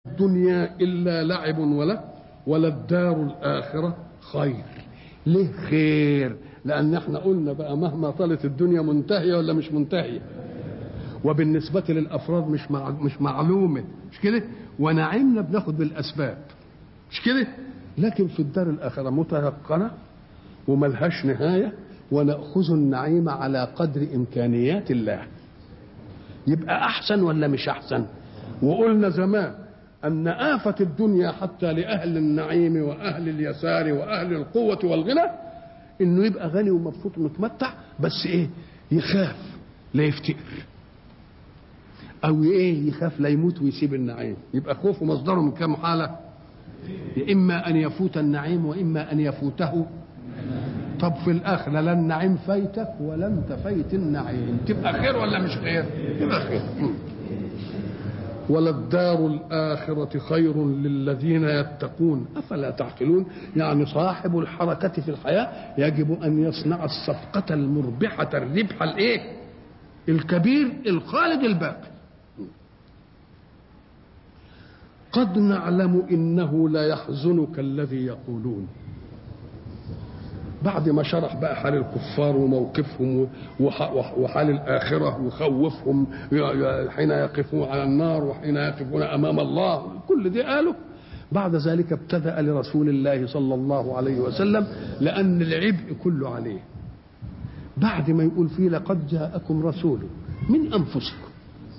الدنيا إلا لعب ولا ولا الدار الآخرة خير ليه خير لأن احنا قلنا بقى مهما طالت الدنيا منتهية ولا مش منتهية وبالنسبة للأفراد مش مع مش معلومة مش كده ونعيمنا بناخد بالأسباب مش كده لكن في الدار الآخرة متيقنة وملهاش نهاية ونأخذ النعيم على قدر إمكانيات الله يبقى أحسن ولا مش أحسن وقلنا زمان أن آفة الدنيا حتى لأهل النعيم وأهل اليسار وأهل القوة والغنى إنه يبقى غني ومبسوط ومتمتع بس إيه يخاف لا يفتقر أو إيه يخاف لا يموت ويسيب النعيم يبقى خوفه مصدره من كام حالة إما أن يفوت النعيم وإما أن يفوته طب في الآخرة لا النعيم فايتك ولا أنت فايت النعيم تبقى خير ولا مش خير؟ تبقى خير وللدار الآخرة خير للذين يتقون أفلا تعقلون يعني صاحب الحركة في الحياة يجب أن يصنع الصفقة المربحة الربح الإيه الكبير الخالد الباقي قد نعلم إنه لا يحزنك الذي يقولون بعد ما شرح بقى حال الكفار وموقفهم وحال الآخرة وخوفهم حين يقفون على النار وحين يقفون أمام الله كل دي قالوا بعد ذلك ابتدأ لرسول الله صلى الله عليه وسلم لأن العبء كله عليه بعد ما يقول فيه لقد جاءكم رسول من أنفسكم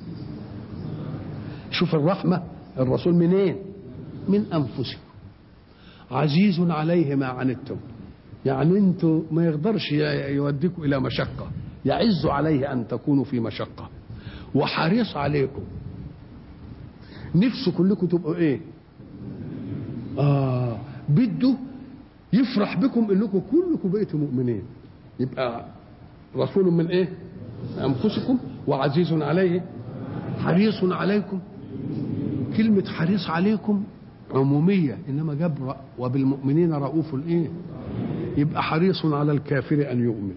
شوف الرحمة الرسول منين من أنفسكم عزيز عليه ما عنتم يعني انتوا ما يقدرش يوديكم الى مشقه يعز عليه ان تكونوا في مشقه وحريص عليكم نفسه كلكم تبقوا ايه اه بده يفرح بكم انكم كلكم بقيتوا مؤمنين يبقى رسول من ايه انفسكم وعزيز عليه حريص عليكم كلمه حريص عليكم عموميه انما جاب وبالمؤمنين رؤوف الايه يبقى حريص على الكافر ان يؤمن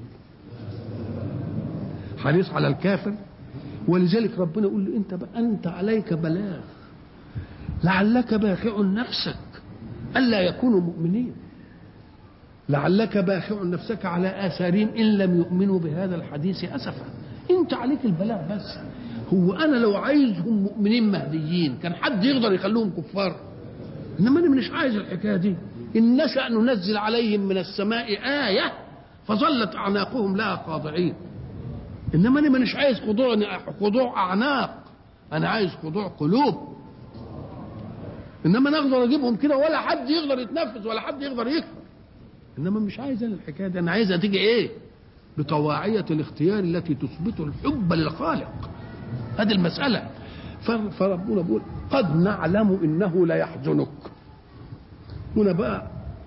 حريص على الكافر ولذلك ربنا يقول له انت بقى انت عليك بلاغ لعلك باخع نفسك الا يكونوا مؤمنين لعلك باخع نفسك على اثارهم ان لم يؤمنوا بهذا الحديث اسفا انت عليك البلاغ بس هو انا لو عايزهم مؤمنين مهديين كان حد يقدر يخليهم كفار انما انا مش عايز الحكايه دي إن نشأ ننزل عليهم من السماء آية فظلت أعناقهم لها خاضعين إنما أنا مش عايز خضوع خضوع أعناق أنا عايز خضوع قلوب إنما أنا أقدر أجيبهم كده ولا حد يقدر يتنفس ولا حد يقدر يكفر إنما مش عايز أنا الحكاية دي أنا عايزها تيجي إيه؟ بطواعية الاختيار التي تثبت الحب للخالق هذه المسألة فربنا بيقول قد نعلم إنه لا يحزنك هنا بقى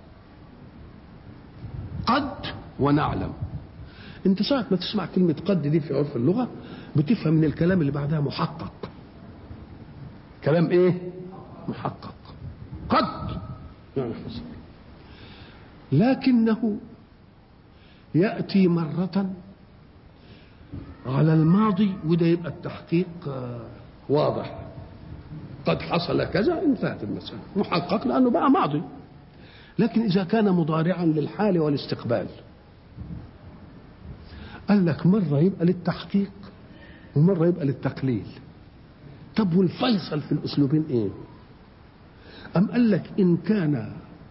قد ونعلم انت ساعة ما تسمع كلمة قد دي في عرف اللغة بتفهم من الكلام اللي بعدها محقق كلام ايه محقق قد يعني حصل لكنه يأتي مرة على الماضي وده يبقى التحقيق واضح قد حصل كذا انتهت المسألة محقق لأنه بقى ماضي لكن إذا كان مضارعا للحال والاستقبال قال لك مرة يبقى للتحقيق ومرة يبقى للتقليل طب والفيصل في الأسلوبين إيه أم قال لك إن كان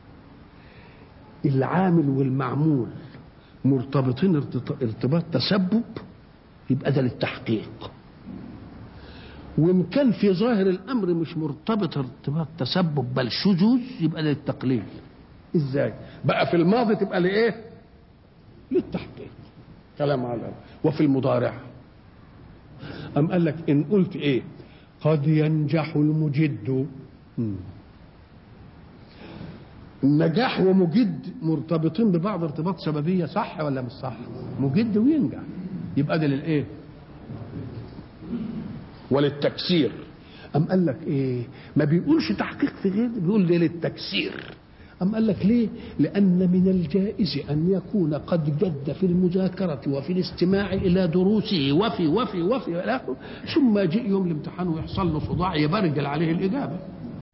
العامل والمعمول مرتبطين ارتباط تسبب يبقى ده للتحقيق وان كان في ظاهر الامر مش مرتبط ارتباط تسبب بل شذوذ يبقى للتقليل ازاي بقى في الماضي تبقى لايه للتحقيق كلام على وفي المضارع ام قال لك ان قلت ايه قد ينجح المجد النجاح ومجد مرتبطين ببعض ارتباط سببيه صح ولا مش صح مجد وينجح يبقى ده للايه وللتكسير أم قال لك إيه ما بيقولش تحقيق في غير بيقول ليه للتكسير أم قال لك ليه لأن من الجائز أن يكون قد جد في المذاكرة وفي الاستماع إلى دروسه وفي وفي وفي ثم يجي يوم الامتحان ويحصل له صداع يبرجل عليه الإجابة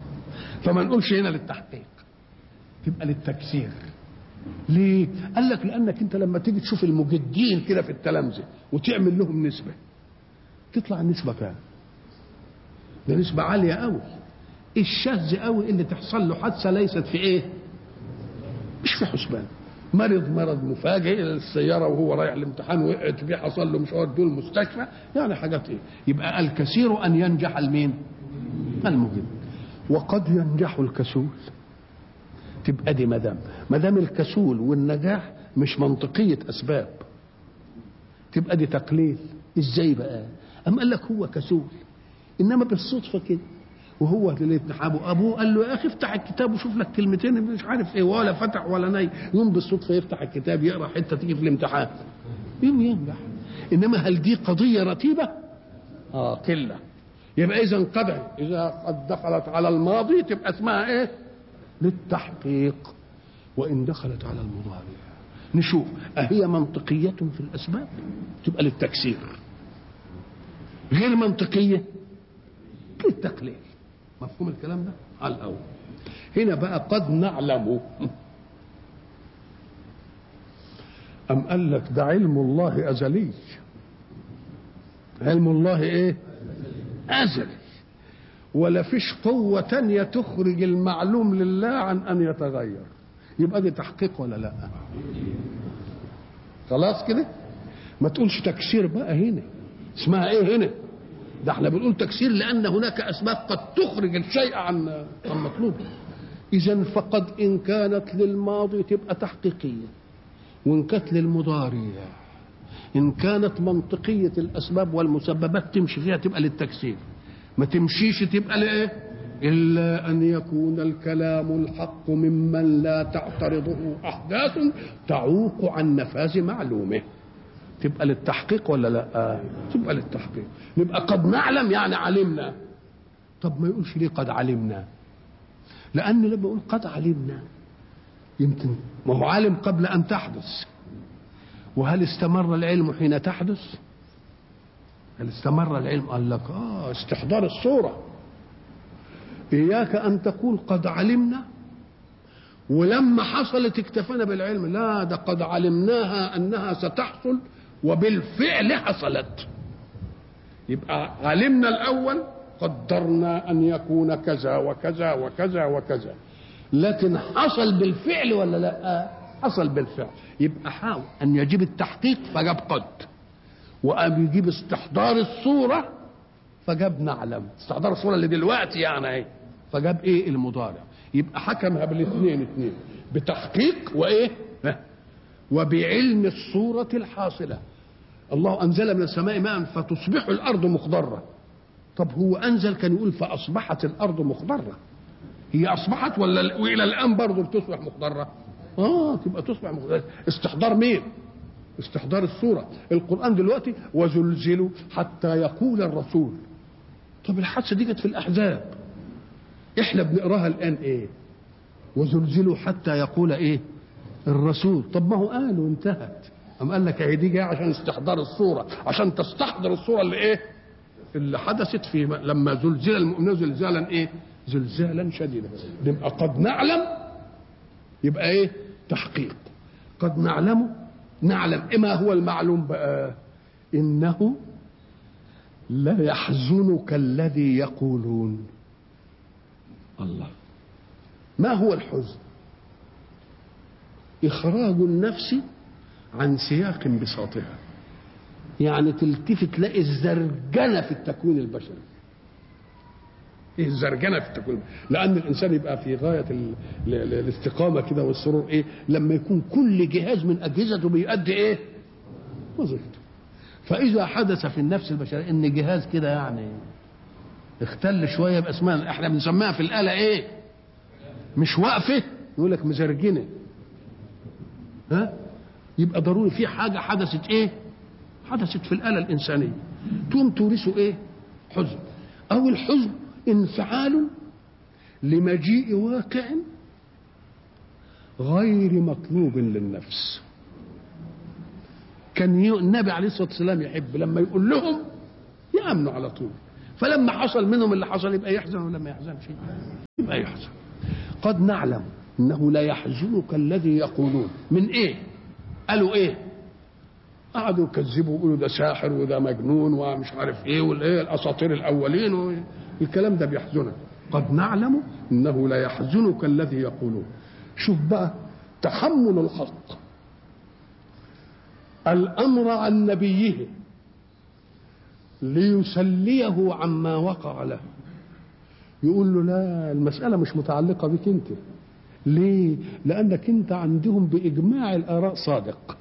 فما نقولش هنا للتحقيق تبقى للتكسير ليه؟ قال لك لانك انت لما تيجي تشوف المجدين كده في التلامذه وتعمل لهم نسبه تطلع النسبه كام؟ ده نسبه عاليه قوي الشاذ قوي اللي تحصل له حادثه ليست في ايه؟ مش في حسبان مرض مرض مفاجئ السياره وهو رايح الامتحان وقعت بيه حصل له مش ودوه المستشفى يعني حاجات ايه؟ يبقى الكثير ان ينجح المين؟ المجد وقد ينجح الكسول تبقى دي مدام مدام الكسول والنجاح مش منطقية أسباب تبقى دي تقليل ازاي بقى أم قال لك هو كسول إنما بالصدفة كده وهو الامتحان ابوه قال له يا اخي افتح الكتاب وشوف لك كلمتين مش عارف ايه ولا فتح ولا ني يوم بالصدفه يفتح الكتاب يقرا حته تيجي في الامتحان يوم ينجح انما هل دي قضيه رتيبه؟ اه قله يبقى اذا قد اذا قد دخلت على الماضي تبقى اسمها ايه؟ للتحقيق وان دخلت على المضارع نشوف أهي منطقية في الأسباب تبقى للتكسير غير منطقية للتقليل مفهوم الكلام ده على الأول هنا بقى قد نعلم أم قال لك ده علم الله أزلي علم الله إيه أزلي ولا فيش قوة تانية تخرج المعلوم لله عن أن يتغير يبقى دي تحقيق ولا لا خلاص كده ما تقولش تكسير بقى هنا اسمها ايه هنا ده احنا بنقول تكسير لان هناك اسباب قد تخرج الشيء عن عن مطلوبه اذا فقد ان كانت للماضي تبقى تحقيقيه وان كانت للمضارع ان كانت منطقيه الاسباب والمسببات تمشي فيها تبقى للتكسير ما تمشيش تبقى لايه إلا أن يكون الكلام الحق ممن لا تعترضه أحداث تعوق عن نفاذ معلومه تبقى للتحقيق ولا لا تبقى للتحقيق نبقى قد نعلم يعني علمنا طب ما يقولش ليه قد علمنا لأن لما يقول قد علمنا يمكن ما هو عالم قبل أن تحدث وهل استمر العلم حين تحدث هل استمر العلم قال لك آه استحضار الصورة إياك أن تقول قد علمنا ولما حصلت اكتفينا بالعلم لا ده قد علمناها أنها ستحصل وبالفعل حصلت يبقى علمنا الأول قدرنا أن يكون كذا وكذا وكذا وكذا لكن حصل بالفعل ولا لا حصل بالفعل يبقى حاول أن يجيب التحقيق فجاب قد وقام يجيب استحضار الصورة فجاب نعلم استحضار الصورة اللي دلوقتي يعني ايه فجاب ايه المضارع يبقى حكمها بالاثنين اثنين بتحقيق وايه وبعلم الصورة الحاصلة الله أنزل من السماء ماء فتصبح الأرض مخضرة طب هو أنزل كان يقول فأصبحت الأرض مخضرة هي أصبحت ولا وإلى الآن برضه بتصبح مخضرة آه تبقى تصبح مخضرة استحضار مين استحضار الصورة القرآن دلوقتي وزلزلوا حتى يقول الرسول طب الحادثة دي كانت في الأحزاب احنا بنقراها الآن ايه وزلزلوا حتى يقول ايه الرسول طب ما هو قال وانتهت أم قال لك اهي دي جايه عشان استحضار الصورة عشان تستحضر الصورة اللي ايه اللي حدثت في لما زلزل المؤمنون زلزالا ايه زلزالا شديدا نبقى قد نعلم يبقى ايه تحقيق قد نعلم نعلم ما هو المعلوم بقى انه لا يحزنك الذي يقولون الله ما هو الحزن اخراج النفس عن سياق بساطها يعني تلتفت تلاقي الزرجنه في التكوين البشري ايه الزرجنه في التكوين لان الانسان يبقى في غايه ال... ال... ال... الاستقامه كده والسرور ايه لما يكون كل جهاز من اجهزته بيؤدي ايه وظيفته فاذا حدث في النفس البشريه ان جهاز كده يعني اختل شويه يبقى اسمها احنا بنسميها في الاله ايه مش واقفه يقول لك مزرجنه ها يبقى ضروري في حاجه حدثت ايه حدثت في الاله الانسانيه تقوم تورثه ايه حزن او الحزن انفعال لمجيء واقع غير مطلوب للنفس كان النبي عليه الصلاه والسلام يحب لما يقول لهم يامنوا على طول فلما حصل منهم اللي حصل يبقى يحزن ولا ما يحزنش يبقى يحزن قد نعلم انه لا يحزنك الذي يقولون من ايه قالوا ايه قعدوا يكذبوا ويقولوا ده ساحر وده مجنون ومش عارف ايه والايه الاساطير الاولين الكلام ده بيحزنك قد نعلم انه لا يحزنك الذي يقولون شوف بقى تحمل الحق الامر عن نبيه ليسليه عما وقع له يقول له لا المسألة مش متعلقة بك أنت ليه؟ لأنك أنت عندهم بإجماع الآراء صادق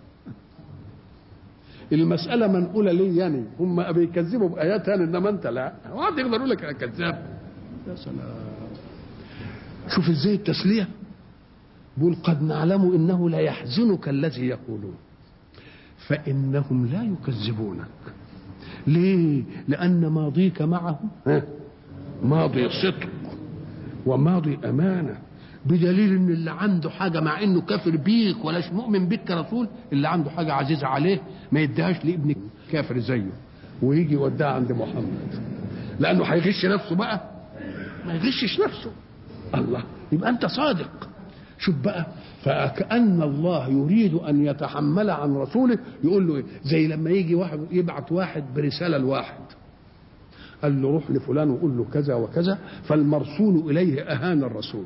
المسألة منقولة ليه يعني هم بيكذبوا بآيات يعني إنما أنت لا واحد يقدر يقول لك أنا كذاب يا سلام شوف ازاي التسلية بيقول قد نعلم إنه لا يحزنك الذي يقولون فإنهم لا يكذبونك ليه؟ لأن ماضيك معهم ماضي صدق وماضي أمانة بدليل ان اللي عنده حاجة مع انه كافر بيك ولاش مؤمن بيك كرسول اللي عنده حاجة عزيزة عليه ما يديهاش لابن كافر زيه ويجي يوديها عند محمد لانه هيغش نفسه بقى ما يغشش نفسه الله يبقى انت صادق شوف بقى فكأن الله يريد أن يتحمل عن رسوله يقول له إيه؟ زي لما يجي واحد يبعت واحد برسالة لواحد قال له روح لفلان وقول له كذا وكذا فالمرسول إليه أهان الرسول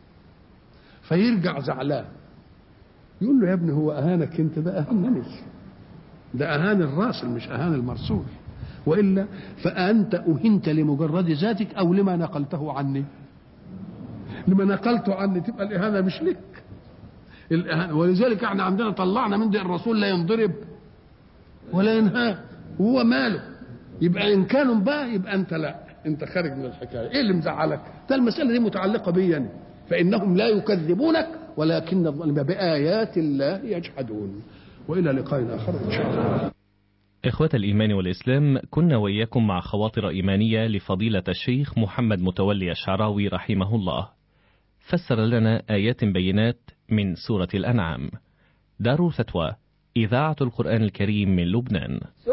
فيرجع زعلان يقول له يا ابني هو أهانك أنت ده أهانني ده أهان الراسل مش أهان المرسول وإلا فأنت أهنت لمجرد ذاتك أو لما نقلته عني لما نقلته عني تبقى الإهانة مش لك الإهانة ولذلك احنا عندنا طلعنا من دي الرسول لا ينضرب ولا ينهى وهو ماله يبقى إن كانوا بقى يبقى أنت لا أنت خارج من الحكاية إيه اللي مزعلك ده المسألة دي متعلقة بي يعني فإنهم لا يكذبونك ولكن بآيات الله يجحدون وإلى لقاء آخر إن شاء الله إخوة الإيمان والإسلام كنا وإياكم مع خواطر إيمانية لفضيلة الشيخ محمد متولي الشعراوي رحمه الله فسر لنا آيات بينات من سورة الأنعام دار فتوى إذاعة القرآن الكريم من لبنان